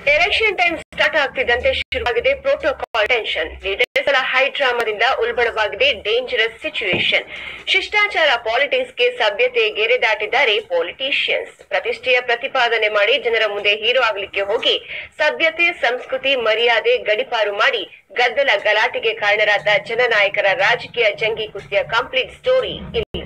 election time start ಆಗ್ತಿದ್ದಂತೆ ಶುರುವಾಗಿದೆ protocol tension leaders high ಡ್ರಾಮಾದಿಂದ ಉಲ್ಬಣವಾಗಿದೆ ಡೇಂಜರಸ್ ಸಿಚುವೇಶನ್ ಶಿಷ್ಟಾಚಾರ ಪಾಲಿಟಿಕ್ಸ್ ಗೆ ಸಭ್ಯತೆ ಗೆರೆ ದಾಟಿದ್ದಾರೆ ಪೊಲಿಟಿಷಿಯನ್ಸ್ ಪ್ರತಿಷ್ಠೆಯ ಪ್ರತಿಪಾದನೆ ಮಾಡಿ ಜನರ ಮುಂದೆ ಹೀರೋ ಆಗ್ಲಿಕ್ಕೆ ಹೋಗಿ ಸಭ್ಯತೆ ಸಂಸ್ಕೃತಿ ಮರ್ಯಾದೆ ಗಡಿಪಾರು ಮಾಡಿ ಗದ್ದಲ ಗಲಾಟೆಗೆ ಕಾರಣರಾದ ಜನನಾಯಕರ ರಾಜಕೀಯ ಜಂಗಿ ಕುಸ್ತಿಯ ಕಂಪ್ಲೀಟ್ ಸ್ಟೋರಿ ಇಲ್ಲಿ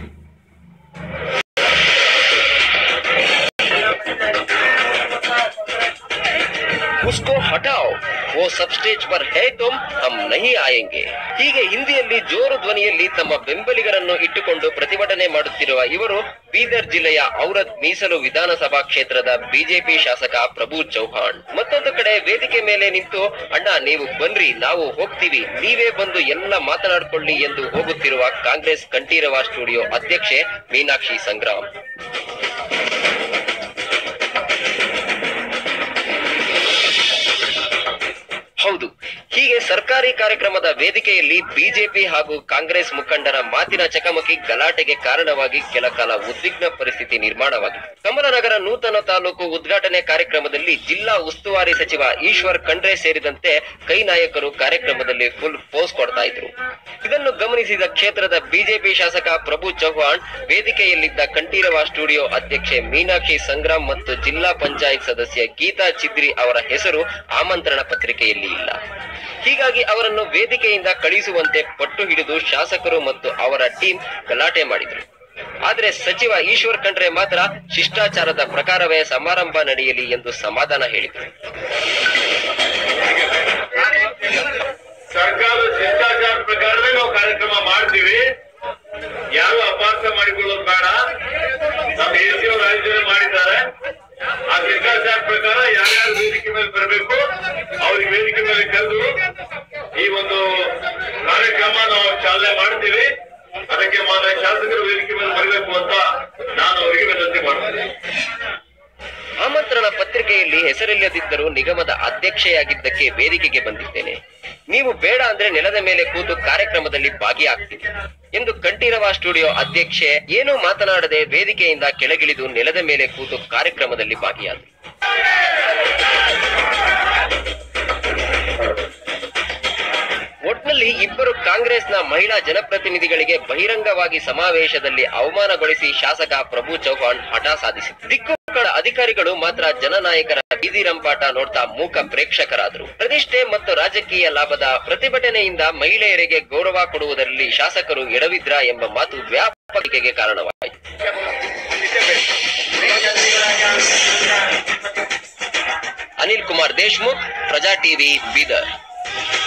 उसको हटाओ वो सब स्टेज पर है तुम हम नहीं आएंगे ಹೀಗೆ ಹಿಂದಿಯಲ್ಲಿ ಜೋರು ಧ್ವನಿಯಲ್ಲಿ ತಮ್ಮ ಬೆಂಬಲಿಗರನ್ನು ಇಟ್ಟುಕೊಂಡು ಪ್ರತಿಭಟನೆ ಮಾಡುತ್ತಿರುವ ಇವರು ಬೀದರ್ ಜಿಲ್ಲೆಯ ಔರತ್ ಮೀಸಲು ವಿಧಾನಸಭಾ ಕ್ಷೇತ್ರದ ಬಿಜೆಪಿ ಶಾಸಕ ಪ್ರಭು ಚೌಹಾಣ್ ಮತ್ತೊಂದು ಕಡೆ ವೇದಿಕೆ ಮೇಲೆ ನಿಂತು ಅಣ್ಣ ನೀವು ಬನ್ರಿ ನಾವು ಹೋಗ್ತೀವಿ ನೀವೇ ಬಂದು ಎಲ್ಲ ಮಾತನಾಡ್ಕೊಳ್ಳಿ ಎಂದು ಹೋಗುತ್ತಿರುವ ಕಾಂಗ್ರೆಸ್ ಕಂಠೀರವ ಸ್ಟುಡಿಯೋ ಅಧ್ಯಕ್ಷೆ ಮೀನಾಕ್ಷಿ ಸಂಗ್ರಾಮ್ ಹೌದು ಹೀಗೆ ಸರ್ಕಾರಿ ಕಾರ್ಯಕ್ರಮದ ವೇದಿಕೆಯಲ್ಲಿ ಬಿಜೆಪಿ ಹಾಗೂ ಕಾಂಗ್ರೆಸ್ ಮುಖಂಡರ ಮಾತಿನ ಚಕಮಕಿ ಗಲಾಟೆಗೆ ಕಾರಣವಾಗಿ ಕೆಲ ಕಾಲ ಉದ್ವಿಗ್ನ ಪರಿಸ್ಥಿತಿ ನಿರ್ಮಾಣವಾಗಿದೆ ಕಮಲನಗರ ನೂತನ ತಾಲೂಕು ಉದ್ಘಾಟನೆ ಕಾರ್ಯಕ್ರಮದಲ್ಲಿ ಜಿಲ್ಲಾ ಉಸ್ತುವಾರಿ ಸಚಿವ ಈಶ್ವರ್ ಖಂಡ್ರೆ ಸೇರಿದಂತೆ ಕೈ ನಾಯಕರು ಕಾರ್ಯಕ್ರಮದಲ್ಲಿ ಫುಲ್ ಪೋಸ್ ಕೊಡ್ತಾ ಇದ್ರು ಇದನ್ನು ಗಮನಿಸಿದ ಕ್ಷೇತ್ರದ ಬಿಜೆಪಿ ಶಾಸಕ ಪ್ರಭು ಚೌಹಾಣ್ ವೇದಿಕೆಯಲ್ಲಿದ್ದ ಕಂಠೀರವ ಸ್ಟುಡಿಯೋ ಅಧ್ಯಕ್ಷೆ ಮೀನಾಕ್ಷಿ ಸಂಗ್ರಾಮ್ ಮತ್ತು ಜಿಲ್ಲಾ ಪಂಚಾಯತ್ ಸದಸ್ಯ ಗೀತಾ ಚಿದ್ರಿ ಅವರ ಹೆಸರು ಆಮಂತ್ರಣ ಪತ್ರಿಕೆಯಲ್ಲಿ ಇಲ್ಲ ಹೀಗಾಗಿ ಅವರನ್ನು ವೇದಿಕೆಯಿಂದ ಕಳಿಸುವಂತೆ ಪಟ್ಟು ಹಿಡಿದು ಶಾಸಕರು ಮತ್ತು ಅವರ ಟೀಮ್ ಗಲಾಟೆ ಮಾಡಿದರು ಆದರೆ ಸಚಿವ ಈಶ್ವರ್ ಖಂಡ್ರೆ ಮಾತ್ರ ಶಿಷ್ಟಾಚಾರದ ಪ್ರಕಾರವೇ ಸಮಾರಂಭ ನಡೆಯಲಿ ಎಂದು ಸಮಾಧಾನ ಹೇಳಿದರು ಸರ್ಕಾರದ ಶಿಷ್ಟಾಚಾರ ಪ್ರಕಾರವೇ ನಾವು ಕಾರ್ಯಕ್ರಮ ಮಾಡ್ತೀವಿ ಯಾರು ಅಪಾರ್ಥ ಮಾಡಿಕೊಳ್ಳೋದು ಬೇಡ ನಮ್ಮ ಎ ಸಿ ಅವರು ಆಯೋಜನೆ ಮಾಡಿದ್ದಾರೆ ಆ ಶಿಷ್ಟಾಚಾರ ಪ್ರಕಾರ ಯಾರ್ಯಾರು ವೇದಿಕೆ ಮೇಲೆ ಬರಬೇಕು ಅವ್ರಿಗೆ ವೇದಿಕೆ ಮೇಲೆ ಕರೆದು ಈ ಒಂದು ಕಾರ್ಯಕ್ರಮ ನಾವು ಚಾಲನೆ ಮಾಡ್ತೀವಿ ಅದಕ್ಕೆ ಮಾನ್ಯ ಶಾಸಕರು ವೇದಿಕೆ ಮೇಲೆ ಬರಬೇಕು ಅಂತ ನಾನು ಅವರಿಗೆ ವಿನಂತಿ ಮಾಡ್ತೀನಿ ಆಮಂತ್ರಣ ಪತ್ರಿಕೆಯಲ್ಲಿ ಹೆಸರಿಲ್ಲದಿದ್ದರೂ ನಿಗಮದ ಅಧ್ಯಕ್ಷೆಯಾಗಿದ್ದಕ್ಕೆ ವೇದಿಕೆಗೆ ಬಂದಿದ್ದೇನೆ ನೀವು ಬೇಡ ಅಂದ್ರೆ ನೆಲದ ಮೇಲೆ ಕೂತು ಕಾರ್ಯಕ್ರಮದಲ್ಲಿ ಭಾಗಿಯಾಗ್ತೀನಿ ಎಂದು ಕಂಠೀರವ ಸ್ಟುಡಿಯೋ ಅಧ್ಯಕ್ಷೆ ಏನೂ ಮಾತನಾಡದೆ ವೇದಿಕೆಯಿಂದ ಕೆಳಗಿಳಿದು ನೆಲದ ಮೇಲೆ ಕೂತು ಕಾರ್ಯಕ್ರಮದಲ್ಲಿ ಭಾಗಿಯಾದರು ಒಟ್ನಲ್ಲಿ ಇಬ್ಬರು ಕಾಂಗ್ರೆಸ್ನ ಮಹಿಳಾ ಜನಪ್ರತಿನಿಧಿಗಳಿಗೆ ಬಹಿರಂಗವಾಗಿ ಸಮಾವೇಶದಲ್ಲಿ ಅವಮಾನಗೊಳಿಸಿ ಶಾಸಕ ಪ್ರಭು ಚೌಹಾಣ್ ಹಠ ಸಾಧಿಸಿದರು ದಿಕ್ಕುಗಳ ಅಧಿಕಾರಿಗಳು ಮಾತ್ರ ಜನನಾಯಕರ ಬೀದಿ ರಂಪಾಟ ನೋಡ್ತಾ ಮೂಕ ಪ್ರೇಕ್ಷಕರಾದರು ಪ್ರತಿಷ್ಠೆ ಮತ್ತು ರಾಜಕೀಯ ಲಾಭದ ಪ್ರತಿಭಟನೆಯಿಂದ ಮಹಿಳೆಯರಿಗೆ ಗೌರವ ಕೊಡುವುದರಲ್ಲಿ ಶಾಸಕರು ಎಡವಿದ್ರ ಎಂಬ ಮಾತು ವ್ಯಾಪಕ ಟೀಕೆಗೆ ಕಾರಣವಾಯಿತು ಅನಿಲ್ ಕುಮಾರ್ ದೇಶ್ಮುಖ್ ಪ್ರಜಾ ಟಿವಿ ಬೀದರ್